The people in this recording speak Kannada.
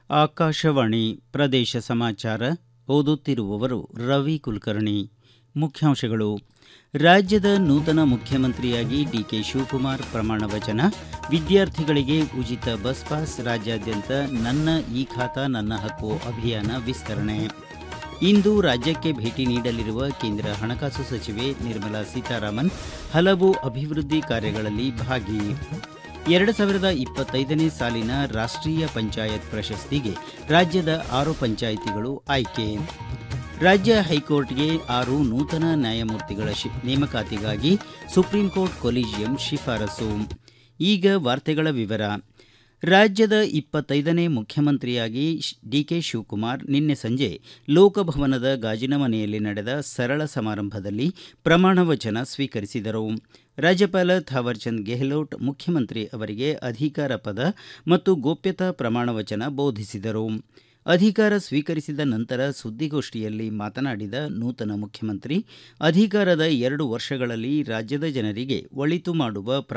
ಆಕಾಶವಾಣಿ ಪ್ರದೇಶ ಸಮಾಚಾರ ಓದುತ್ತಿರುವವರು ರವಿ ಕುಲಕರ್ಣಿ ಮುಖ್ಯಾಂಶಗಳು ರಾಜ್ಯದ ನೂತನ ಮುಖ್ಯಮಂತ್ರಿಯಾಗಿ ಡಿಕೆ ಶಿವಕುಮಾರ್ ಪ್ರಮಾಣ ವಚನ ವಿದ್ಯಾರ್ಥಿಗಳಿಗೆ ಉಚಿತ ಬಸ್ ಪಾಸ್ ರಾಜ್ಯಾದ್ಯಂತ ನನ್ನ ಇ ಖಾತಾ ನನ್ನ ಹಕ್ಕು ಅಭಿಯಾನ ವಿಸ್ತರಣೆ ಇಂದು ರಾಜ್ಯಕ್ಕೆ ಭೇಟಿ ನೀಡಲಿರುವ ಕೇಂದ್ರ ಹಣಕಾಸು ಸಚಿವೆ ನಿರ್ಮಲಾ ಸೀತಾರಾಮನ್ ಹಲವು ಅಭಿವೃದ್ಧಿ ಕಾರ್ಯಗಳಲ್ಲಿ ಭಾಗಿ ಎರಡು ಸಾವಿರದ ಇಪ್ಪತ್ತೈದನೇ ಸಾಲಿನ ರಾಷ್ಟೀಯ ಪಂಚಾಯತ್ ಪ್ರಶಸ್ತಿಗೆ ರಾಜ್ಯದ ಆರು ಪಂಚಾಯಿತಿಗಳು ಆಯ್ಕೆ ರಾಜ್ಯ ಹೈಕೋರ್ಟ್ಗೆ ಆರು ನೂತನ ನ್ಯಾಯಮೂರ್ತಿಗಳ ನೇಮಕಾತಿಗಾಗಿ ಸುಪ್ರೀಂಕೋರ್ಟ್ ಕೊಲಿಜಿಯಂ ಶಿಫಾರಸು ಈಗ ವಾರ್ತೆಗಳ ವಿವರ ರಾಜ್ಯದ ಇಪ್ಪತ್ತೈದನೇ ಮುಖ್ಯಮಂತ್ರಿಯಾಗಿ ಡಿಕೆ ಶಿವಕುಮಾರ್ ನಿನ್ನೆ ಸಂಜೆ ಲೋಕಭವನದ ಗಾಜಿನ ಮನೆಯಲ್ಲಿ ನಡೆದ ಸರಳ ಸಮಾರಂಭದಲ್ಲಿ ಪ್ರಮಾಣ ವಚನ ಸ್ವೀಕರಿಸಿದರು ರಾಜ್ಯಪಾಲ ಥಾವರ್ಚಂದ್ ಗೆಹ್ಲೋಟ್ ಮುಖ್ಯಮಂತ್ರಿ ಅವರಿಗೆ ಅಧಿಕಾರ ಪದ ಮತ್ತು ಗೋಪ್ಯತಾ ಪ್ರಮಾಣ ವಚನ ಬೋಧಿಸಿದರು ಅಧಿಕಾರ ಸ್ವೀಕರಿಸಿದ ನಂತರ ಸುದ್ದಿಗೋಷ್ಠಿಯಲ್ಲಿ ಮಾತನಾಡಿದ ನೂತನ ಮುಖ್ಯಮಂತ್ರಿ ಅಧಿಕಾರದ ಎರಡು ವರ್ಷಗಳಲ್ಲಿ ರಾಜ್ಯದ ಜನರಿಗೆ ಒಳಿತು ಮಾಡುವ